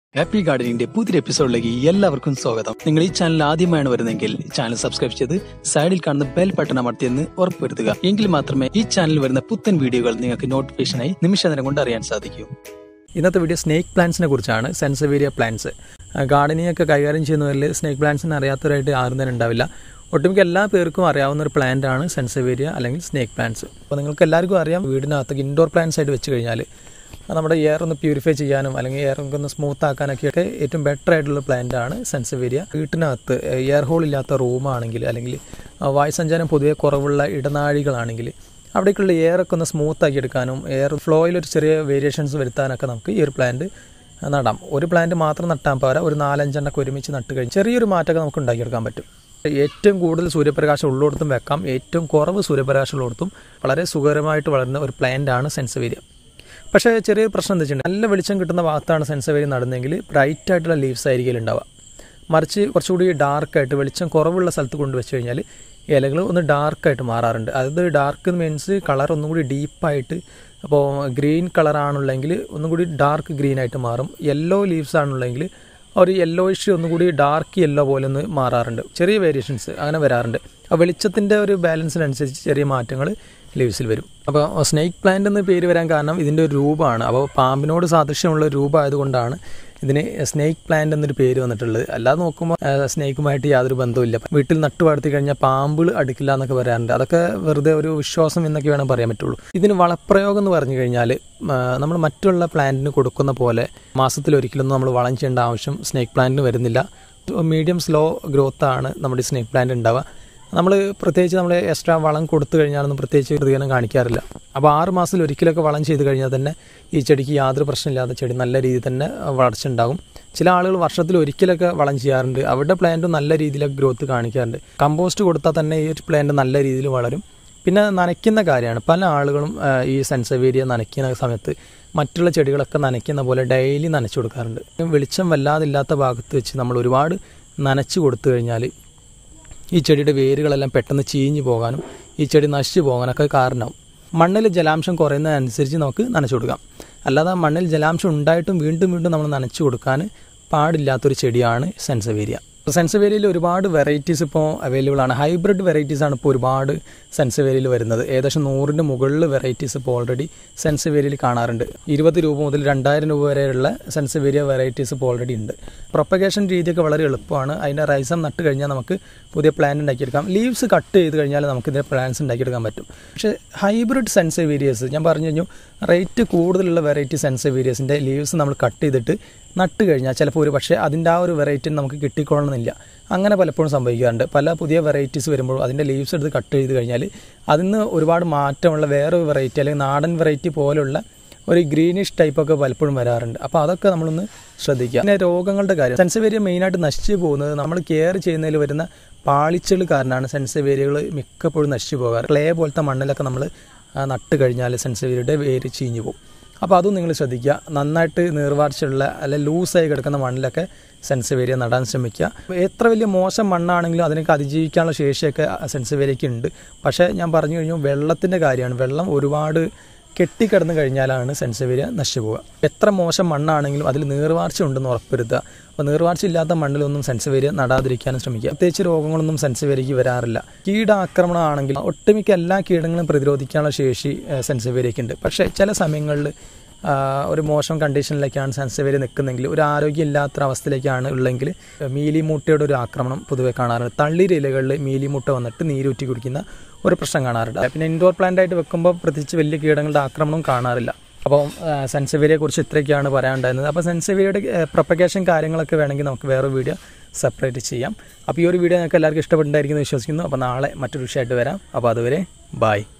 happy ഗാർഡനിന്റെ പുതിയൊരു എപ്പിസോഡിലേക്ക് എല്ലാവർക്കും സ്വാഗതം നിങ്ങൾ ഈ ചാനൽ ആദ്യമായാണ് വരുന്നതെങ്കിൽ ചാനൽ സബ്സ്ക്രൈബ് ചെയ്ത് സൈഡിൽ കാണുന്ന ബെൽ ബട്ടൺ അമർത്തിയെന്ന് ഉറപ്പുവരുത്തുക എങ്കിൽ മാത്രമേ ഈ ചാനലിൽ വരുന്ന പുത്തൻ വീഡിയോകൾ നിങ്ങൾക്ക് നോട്ടിഫിക്കേഷനായി നിമിഷ നേരം കൊണ്ട് അറിയാൻ സാധിക്കൂ ഇന്നത്തെ വീഡിയോ സ്നേക്ക് പ്ലാന്റ്സിനെ കുറിച്ചാണ് സെൻസവേരിയ പ്ലാന്റ്സ് ഗാർഡനിങ് ഒക്കെ കൈകാര്യം ചെയ്യുന്നവരിൽ സ്നേക്ക് പ്ലാന്റ്സിനെ അറിയാത്തവരായിട്ട് ആരും തന്നെ ഉണ്ടാവില്ല ഒട്ടുമിക്ക എല്ലാ പേർക്കും അറിയാവുന്ന ഒരു പ്ലാന്റ് ആണ് സെൻസവേരിയ അല്ലെങ്കിൽ സ്നേക്ക് പ്ലാന്റ്സ് അപ്പോൾ നിങ്ങൾക്ക് എല്ലാവർക്കും അറിയാം വീടിനകത്ത് ഇൻഡോർ പ്ലാന്റ്സ് ആയിട്ട് വെച്ച് കഴിഞ്ഞാൽ നമ്മുടെ എയർ ഒന്ന് പ്യൂരിഫൈ ചെയ്യാനും അല്ലെങ്കിൽ എയർ ഒന്ന് സ്മൂത്ത് ആക്കാനൊക്കെ ഒക്കെ ഏറ്റവും ബെറ്റർ ആയിട്ടുള്ള പ്ലാന്റ് ആണ് സെൻസവേരിയ വീട്ടിനകത്ത് എയർ ഹോൾ ഇല്ലാത്ത റൂമാണെങ്കിൽ അല്ലെങ്കിൽ വായുസഞ്ചാരം പൊതുവെ കുറവുള്ള ഇടനാഴികളാണെങ്കിൽ അവിടേക്കുള്ള എയർ ഒക്കെ ഒന്ന് സ്മൂത്ത് ആക്കി എടുക്കാനും എയർ ഫ്ലോയിൽ ഒരു ചെറിയ വേരിയേഷൻസ് വരുത്താനൊക്കെ നമുക്ക് ഈ ഒരു പ്ലാന്റ് നടാം ഒരു പ്ലാന്റ് മാത്രം നട്ടാൻ പോരാ ഒരു നാലഞ്ചെണ്ണൊക്കെ ഒരുമിച്ച് നട്ട് കഴിഞ്ഞ് ചെറിയൊരു മാറ്റമൊക്കെ നമുക്ക് ഉണ്ടാക്കിയെടുക്കാൻ പറ്റും ഏറ്റവും കൂടുതൽ സൂര്യപ്രകാശം ഉള്ളിടത്തും വെക്കാം ഏറ്റവും കുറവ് സൂര്യപ്രകാശം ഉള്ളിടത്തും വളരെ സുഖകരമായിട്ട് വളരുന്ന ഒരു പ്ലാന്റ് ആണ് സെൻസവേരിയ പക്ഷേ ചെറിയൊരു പ്രശ്നം എന്താ വെച്ചിട്ടുണ്ടെങ്കിൽ നല്ല വെളിച്ചം കിട്ടുന്ന ഭാഗത്താണ് സെൻസവേരി നടുന്നതെങ്കിൽ ബ്രൈറ്റ് ആയിട്ടുള്ള ലീവ്സ് ആയിരിക്കും ഉണ്ടാവുക മറിച്ച് കുറച്ചുകൂടി ഡാർക്കായിട്ട് വെളിച്ചം കുറവുള്ള സ്ഥലത്ത് കൊണ്ട് വെച്ച് കഴിഞ്ഞാൽ ഇലകൾ ഒന്ന് ഡാർക്കായിട്ട് മാറാറുണ്ട് അതായത് ഡാർക്ക് മീൻസ് കളർ ഒന്നും കൂടി ഡീപ്പായിട്ട് അപ്പോൾ ഗ്രീൻ കളറാണുള്ളെങ്കിൽ ഒന്നും കൂടി ഡാർക്ക് ഗ്രീൻ ആയിട്ട് മാറും യെല്ലോ ലീവ്സ് ആണുള്ളെങ്കിൽ ഒരു യെല്ലോയിഷ് ഒന്നുകൂടി ഡാർക്ക് യെല്ലോ പോലെ ഒന്ന് മാറാറുണ്ട് ചെറിയ വേരിയേഷൻസ് അങ്ങനെ വരാറുണ്ട് ആ വെളിച്ചത്തിൻ്റെ ഒരു ബാലൻസിനനുസരിച്ച് ചെറിയ മാറ്റങ്ങൾ ലീവ്സിൽ വരും അപ്പോൾ സ്നേക്ക് പ്ലാന്റ് എന്ന് പേര് വരാൻ കാരണം ഇതിൻ്റെ ഒരു രൂപമാണ് അപ്പോൾ പാമ്പിനോട് സാദൃശ്യമുള്ള രൂപം ആയതുകൊണ്ടാണ് ഇതിന് സ്നേക്ക് പ്ലാന്റ് എന്നൊരു പേര് വന്നിട്ടുള്ളത് അല്ലാതെ നോക്കുമ്പോൾ സ്നേക്കുമായിട്ട് യാതൊരു ബന്ധവുമില്ല വീട്ടിൽ നട്ടു വളർത്തി കഴിഞ്ഞാൽ പാമ്പുകൾ അടുക്കില്ല എന്നൊക്കെ പറയാറുണ്ട് അതൊക്കെ വെറുതെ ഒരു വിശ്വാസം എന്നൊക്കെ വേണം പറയാൻ പറ്റുള്ളൂ ഇതിന് വളപ്രയോഗം എന്ന് പറഞ്ഞു കഴിഞ്ഞാൽ നമ്മൾ മറ്റുള്ള പ്ലാന്റിന് കൊടുക്കുന്ന പോലെ മാസത്തിൽ ഒരിക്കലൊന്നും നമ്മൾ വളം ചെയ്യേണ്ട ആവശ്യം സ്നേക്ക് പ്ലാന്റിന് വരുന്നില്ല മീഡിയം സ്ലോ ഗ്രോത്ത് ആണ് നമ്മുടെ സ്നേക്ക് പ്ലാന്റ് ഉണ്ടാവുക നമ്മൾ പ്രത്യേകിച്ച് നമ്മൾ എക്സ്ട്രാ വളം കൊടുത്തു കഴിഞ്ഞാലൊന്നും പ്രത്യേകിച്ച് പ്രതികരണം കാണിക്കാറില്ല അപ്പോൾ ആറ് മാസത്തിൽ ഒരിക്കലൊക്കെ വളം ചെയ്ത് കഴിഞ്ഞാൽ തന്നെ ഈ ചെടിക്ക് യാതൊരു പ്രശ്നമില്ലാതെ ചെടി നല്ല രീതിയിൽ തന്നെ വളർച്ച ഉണ്ടാകും ചില ആളുകൾ വർഷത്തിൽ ഒരിക്കലൊക്കെ വളം ചെയ്യാറുണ്ട് അവരുടെ പ്ലാന്റ് നല്ല രീതിയിലൊക്കെ ഗ്രോത്ത് കാണിക്കാറുണ്ട് കമ്പോസ്റ്റ് കൊടുത്താൽ തന്നെ ഈ ഒരു പ്ലാന്റ് നല്ല രീതിയിൽ വളരും പിന്നെ നനയ്ക്കുന്ന കാര്യമാണ് പല ആളുകളും ഈ സെൻസവേരിയ നനയ്ക്കുന്ന സമയത്ത് മറ്റുള്ള ചെടികളൊക്കെ നനയ്ക്കുന്ന പോലെ ഡെയിലി നനച്ചു കൊടുക്കാറുണ്ട് വെളിച്ചം വല്ലാതില്ലാത്ത ഭാഗത്ത് വെച്ച് നമ്മൾ ഒരുപാട് നനച്ചു കൊടുത്തു കഴിഞ്ഞാൽ ഈ ചെടിയുടെ വേരുകളെല്ലാം പെട്ടെന്ന് ചീഞ്ഞു പോകാനും ഈ ചെടി നശിച്ചു പോകാനൊക്കെ കാരണമാവും മണ്ണിൽ ജലാംശം കുറയുന്നതനുസരിച്ച് നമുക്ക് നനച്ചു കൊടുക്കാം അല്ലാതെ മണ്ണിൽ ജലാംശം ഉണ്ടായിട്ടും വീണ്ടും വീണ്ടും നമ്മൾ നനച്ചു കൊടുക്കാൻ പാടില്ലാത്തൊരു ചെടിയാണ് സെൻസവേരിയ സെൻസവേരിയയിൽ ഒരുപാട് വെറൈറ്റീസ് ഇപ്പോൾ അവൈലബിൾ ആണ് ഹൈബ്രിഡ് വെറൈറ്റീസ് ആണ് ഇപ്പോൾ ഒരുപാട് സെൻസവേരിയയിൽ വരുന്നത് ഏകദേശം നൂറിൻ്റെ മുകളിൽ വെറൈറ്റീസ് ഇപ്പോൾ ഓൾറെഡി സെൻസവേരിയയിൽ കാണാറുണ്ട് ഇരുപത് രൂപ മുതൽ രണ്ടായിരം രൂപ വരെയുള്ള സെൻസവേരിയ വെറൈറ്റീസ് ഇപ്പോൾ ഓൾറെഡി ഉണ്ട് പ്രൊപ്പഗേഷൻ രീതിയൊക്കെ വളരെ എളുപ്പമാണ് അതിൻ്റെ റൈസം നട്ട് കഴിഞ്ഞാൽ നമുക്ക് പുതിയ പ്ലാന്റ് ഉണ്ടാക്കിയെടുക്കാം ലീവ്സ് കട്ട് ചെയ്ത് കഴിഞ്ഞാൽ നമുക്ക് ഇതിൻ്റെ പ്ലാന്റ്സ് ഉണ്ടാക്കിയെടുക്കാൻ പറ്റും പക്ഷേ ഹൈബ്രിഡ് സെൻസവേരിയസ് ഞാൻ പറഞ്ഞു കഴിഞ്ഞു റേറ്റ് കൂടുതലുള്ള വെറൈറ്റി സെൻസവേരിയസിൻ്റെ ലീവ്സ് നമ്മൾ കട്ട് ചെയ്തിട്ട് നട്ട് കഴിഞ്ഞാൽ ചിലപ്പോൾ ഒരു പക്ഷേ അതിൻ്റെ ആ ഒരു വെറൈറ്റി നമുക്ക് കിട്ടിക്കൊള്ളണമെന്നില്ല അങ്ങനെ പലപ്പോഴും സംഭവിക്കാറുണ്ട് പല പുതിയ വെറൈറ്റീസ് വരുമ്പോൾ അതിൻ്റെ ലീവ്സ് എടുത്ത് കട്ട് ചെയ്ത് കഴിഞ്ഞാൽ അതിൽ നിന്ന് ഒരുപാട് മാറ്റമുള്ള വേറെ വെറൈറ്റി അല്ലെങ്കിൽ നാടൻ വെറൈറ്റി പോലുള്ള ഒരു ഗ്രീനിഷ് ടൈപ്പൊക്കെ പലപ്പോഴും വരാറുണ്ട് അപ്പോൾ അതൊക്കെ നമ്മളൊന്ന് ശ്രദ്ധിക്കുക പിന്നെ രോഗങ്ങളുടെ കാര്യം സെൻസവേരിയ മെയിനായിട്ട് നശിച്ചു പോകുന്നത് നമ്മൾ കെയർ ചെയ്യുന്നതിൽ വരുന്ന പാളിച്ചകൾ കാരണമാണ് സെൻസവേരിയകൾ മിക്കപ്പോഴും നശിച്ചു പോകാറ് ക്ലേ പോലത്തെ മണ്ണിലൊക്കെ നമ്മൾ നട്ട് കഴിഞ്ഞാൽ സെൻസവേരിയുടെ വേര് ചീഞ്ഞു പോകും അപ്പോൾ അതും നിങ്ങൾ ശ്രദ്ധിക്കുക നന്നായിട്ട് നീർവാർച്ചയുള്ള അല്ലെ ലൂസായി കിടക്കുന്ന മണ്ണിലൊക്കെ സെൻസവേരിയ നടാൻ ശ്രമിക്കുക എത്ര വലിയ മോശം മണ്ണാണെങ്കിലും അതിനൊക്കെ അതിജീവിക്കാനുള്ള ശേഷിയൊക്കെ സെൻസവേരിയയ്ക്ക് ഉണ്ട് പക്ഷേ ഞാൻ പറഞ്ഞു കഴിഞ്ഞു വെള്ളത്തിൻ്റെ കാര്യമാണ് വെള്ളം ഒരുപാട് കെട്ടിക്കിടന്നു കഴിഞ്ഞാലാണ് സെൻസവേരിയ നശിച്ചു പോവുക എത്ര മോശം മണ്ണാണെങ്കിലും അതിൽ നീർവാർച്ച ഉണ്ടെന്ന് ഉറപ്പുവരുത്തുക അപ്പോൾ നീർവാർച്ച ഇല്ലാത്ത മണ്ണിലൊന്നും സെൻസവേരിയ നടാതിരിക്കാനും ശ്രമിക്കുക പ്രത്യേകിച്ച് രോഗങ്ങളൊന്നും സെൻസവേരിയയ്ക്ക് വരാറില്ല കീടാക്രമണം ആണെങ്കിൽ ഒട്ടുമിക്ക എല്ലാ കീടങ്ങളും പ്രതിരോധിക്കാനുള്ള ശേഷി സെൻസവേരിയയ്ക്ക് ഉണ്ട് പക്ഷേ ചില സമയങ്ങളിൽ ഒരു മോശം കണ്ടീഷനിലേക്കാണ് സെൻസവേരി നിൽക്കുന്നെങ്കിൽ ഒരു ആരോഗ്യമില്ലാത്ത അവസ്ഥയിലേക്കാണ് ഉള്ളെങ്കിൽ മീലിമൂട്ടയുടെ ഒരു ആക്രമണം പൊതുവെ കാണാറുണ്ട് തള്ളിര ഇലകളിൽ മീലിമുട്ട വന്നിട്ട് നീരൂറ്റി കുടിക്കുന്ന ഒരു പ്രശ്നം കാണാറുണ്ട് പിന്നെ ഇൻഡോർ പ്ലാന്റ് ആയിട്ട് വെക്കുമ്പോൾ പ്രത്യേകിച്ച് വലിയ കീടങ്ങളുടെ ആക്രമണം കാണാറില്ല അപ്പോൾ സെൻസവേരിയെ കുറിച്ച് ഇത്രയൊക്കെയാണ് പറയാനുണ്ടായിരുന്നത് അപ്പോൾ സെൻസവേരിയുടെ പ്രൊപ്പഗേഷൻ കാര്യങ്ങളൊക്കെ വേണമെങ്കിൽ നമുക്ക് വേറെ വീഡിയോ സെപ്പറേറ്റ് ചെയ്യാം അപ്പോൾ ഈ ഒരു വീഡിയോ നിങ്ങൾക്ക് എല്ലാവർക്കും ഇഷ്ടപ്പെട്ടുണ്ടായിരിക്കുന്നു വിശ്വസിക്കുന്നു അപ്പോൾ നാളെ മറ്റൊരു വിഷയമായിട്ട് വരാം അപ്പോൾ അതുവരെ ബായ്